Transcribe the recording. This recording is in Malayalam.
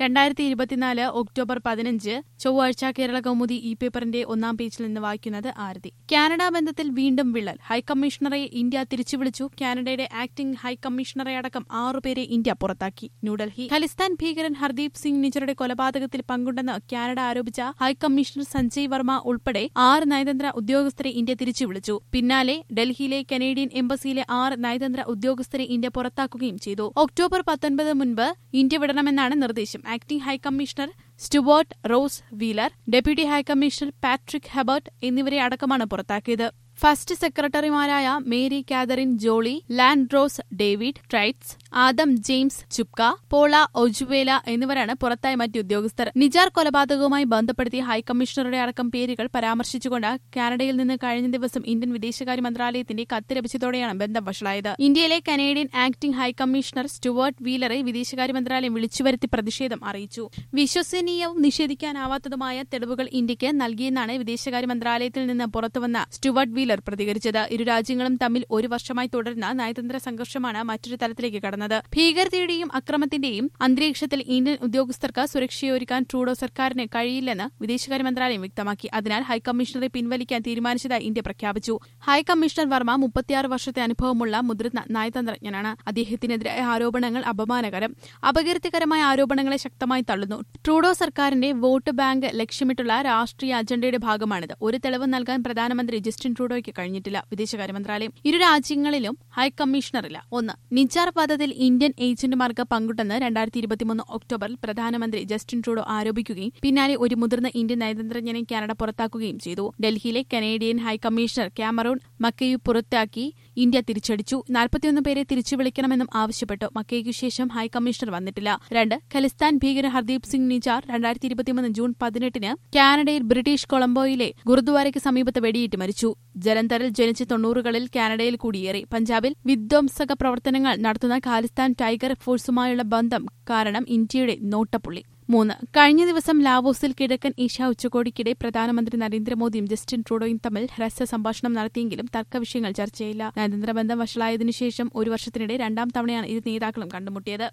രണ്ടായിരത്തി ഇരുപത്തിനാല് ഒക്ടോബർ പതിനഞ്ച് ചൊവ്വാഴ്ച കേരള കൗമുദി ഇ പേപ്പറിന്റെ ഒന്നാം പേജിൽ നിന്ന് വായിക്കുന്നത് ആരതി കാനഡ ബന്ധത്തിൽ വീണ്ടും വിള്ളൽ ഹൈക്കമ്മീഷണറെ ഇന്ത്യ തിരിച്ചുവിളിച്ചു കാനഡയുടെ ആക്ടിംഗ് ഹൈക്കമ്മീഷണറെ അടക്കം ആറുപേരെ ഇന്ത്യ പുറത്താക്കി ന്യൂഡൽഹി ഖലിസ്ഥാൻ ഭീകരൻ ഹർദീപ് സിംഗ് നിജറുടെ കൊലപാതകത്തിൽ പങ്കുണ്ടെന്ന് കാനഡ ആരോപിച്ച ഹൈക്കമ്മീഷണർ സഞ്ജയ് വർമ്മ ഉൾപ്പെടെ ആറ് നയതന്ത്ര ഉദ്യോഗസ്ഥരെ ഇന്ത്യ തിരിച്ചുവിളിച്ചു പിന്നാലെ ഡൽഹിയിലെ കനേഡിയൻ എംബസിയിലെ ആറ് നയതന്ത്ര ഉദ്യോഗസ്ഥരെ ഇന്ത്യ പുറത്താക്കുകയും ചെയ്തു ഒക്ടോബർ പത്തൊൻപത് മുൻപ് ഇന്ത്യ വിടണമെന്നാണ് നിർദ്ദേശം acting high commissioner Stewart Ross Wheeler deputy high commissioner Patrick Hebert എന്നിവരെ അടക്കമാണ് പുറത്താക്കിയത് ഫസ്റ്റ് സെക്രട്ടറിമാരായ Mary Catherine Jolly Landros David Trites Adam James Chupka Paula Orjuela എന്നിവരാണ് പുറത്തായ മറ്റ് ഉദ്യോഗസ്ഥർ നിജാർ കൊലപാതകവുമായി ബന്ധപ്പെടുത്തി ഹൈക്കമ്മീഷണറുടെ അടക്കം പേരുകൾ പരാമർശിച്ചുകൊണ്ട് കാനഡയിൽ നിന്ന് കഴിഞ്ഞ ദിവസം ഇന്ത്യൻ വിദേശകാര്യ മന്ത്രാലയത്തിന്റെ കത്ത് ലഭിച്ചതോടെയാണ് ബന്ധം വഷളായത് ഇന്ത്യയിലെ കനേഡിയൻ ആക്ടിംഗ് ഹൈക്കമ്മീഷണർ സ്റ്റുവർട്ട് വീലറെ വിദേശകാര്യ മന്ത്രാലയം വിളിച്ചുവരുത്തി പ്രതിഷേധം അറിയിച്ചു വിശ്വസനീയവും നിഷേധിക്കാനാവാത്തതുമായ തെളിവുകൾ ഇന്ത്യക്ക് നൽകിയെന്നാണ് വിദേശകാര്യ മന്ത്രാലയത്തിൽ നിന്ന് പുറത്തുവന്ന സ്റ്റുവർട്ട് വീലർ പ്രതികരിച്ചത് ഇരു രാജ്യങ്ങളും തമ്മിൽ ഒരു വർഷമായി തുടരുന്ന നയതന്ത്ര സംഘർഷമാണ് മറ്റൊരു തലത്തിലേക്ക് കടന്നത് ഭീകരതയുടെയും അക്രമത്തിന്റെയും അന്തരീക്ഷത്തിൽ ഇന്ത്യൻ ഉദ്യോഗസ്ഥർക്ക് സുരക്ഷയൊരുക്കാൻ ട്രൂഡോ സർക്കാരിന് കഴിയില്ലെന്ന് വിദേശകാര്യ മന്ത്രാലയം വ്യക്തമാക്കി അതിനാൽ ഹൈക്കമ്മീഷണറെ പിൻവലിക്കാൻ തീരുമാനിച്ചതായി ഇന്ത്യ പ്രഖ്യാപിച്ചു ഹൈക്കമ്മീഷണർ വർമ്മ മുപ്പത്തിയാറ് വർഷത്തെ അനുഭവമുള്ള മുതിർന്ന നയതന്ത്രജ്ഞനാണ് അദ്ദേഹത്തിനെതിരായ ആരോപണങ്ങൾ അപമാനകരം അപകീർത്തികരമായ ആരോപണങ്ങളെ ശക്തമായി തള്ളുന്നു ട്രൂഡോ സർക്കാരിന്റെ വോട്ട് ബാങ്ക് ലക്ഷ്യമിട്ടുള്ള രാഷ്ട്രീയ അജണ്ടയുടെ ഭാഗമാണിത് ഒരു തെളിവ് നൽകാൻ പ്രധാനമന്ത്രി ജസ്റ്റിൻ ട്രൂഡോയ്ക്ക് കഴിഞ്ഞിട്ടില്ല വിദേശകാര്യ മന്ത്രാലയം ഇരു രാജ്യങ്ങളിലും ഹൈക്കമ്മീഷണറില്ല ഒന്ന് നിജാർ വധത്തിൽ ഇന്ത്യൻ ഏജന്റുമാർക്ക് പങ്കുണ്ടെന്ന് രണ്ടായിരത്തി ഇരുപത്തിമൂന്ന് ഒക്ടോബറിൽ പ്രധാനമന്ത്രി ജസ്റ്റിൻ ട്രൂഡോ ആരോപിക്കുകയും പിന്നാലെ ഒരു മുതിർന്ന ഇന്ത്യൻ നയതന്ത്രജ്ഞനെ കാനഡ പുറത്താക്കുകയും ചെയ്തു ഡൽഹിയിലെ കനേഡിയൻ ഹൈക്കമ്മീഷണർ ക്യാമറൂൺ മക്കയു പുറത്താക്കി ഇന്ത്യ തിരിച്ചടിച്ചു നാൽപ്പത്തിയൊന്ന് പേരെ തിരിച്ചു വിളിക്കണമെന്നും ആവശ്യപ്പെട്ടു മക്കയ്ക്കു ശേഷം ഹൈക്കമ്മീഷണർ വന്നിട്ടില്ല രണ്ട് ഖലിസ്ഥാൻ ഭീകരൻ ഹർദീപ് സിംഗ് നിജാർ രണ്ടായിരത്തി ഇരുപത്തിമൂന്ന് ജൂൺ പതിനെട്ടിന് കാനഡയിൽ ബ്രിട്ടീഷ് കൊളംബോയിലെ ഗുരുദ്വാരയ്ക്ക് സമീപത്ത് വെടിയേറ്റ് മരിച്ചു ജലന്ധറിൽ ജനിച്ച് തൊണ്ണൂറുകളിൽ കാനഡയിൽ കുടിയേറി പഞ്ചാബിൽ വിധ്വംസക പ്രവർത്തനങ്ങൾ നടത്തുന്ന ഖാലിസ്ഥാൻ ടൈഗർ ഫോഴ്സുമായുള്ള ബന്ധം കാരണം ഇന്ത്യയുടെ നോട്ടപ്പുള്ളി മൂന്ന് കഴിഞ്ഞ ദിവസം ലാവോസിൽ കിഴക്കൻ ഏഷ്യ ഉച്ചകോടിക്കിടെ പ്രധാനമന്ത്രി നരേന്ദ്രമോദിയും ജസ്റ്റിൻ ട്രൂഡോയും തമ്മിൽ ഹ്രസ്വ സംഭാഷണം നടത്തിയെങ്കിലും തർക്കവിഷയങ്ങൾ ചർച്ചയില്ല നയതന്ത്ര ബന്ധം വഷളായതിനു ശേഷം ഒരു വർഷത്തിനിടെ രണ്ടാം തവണയാണ് ഇരു നേതാക്കളും കണ്ടുമുട്ടിയത്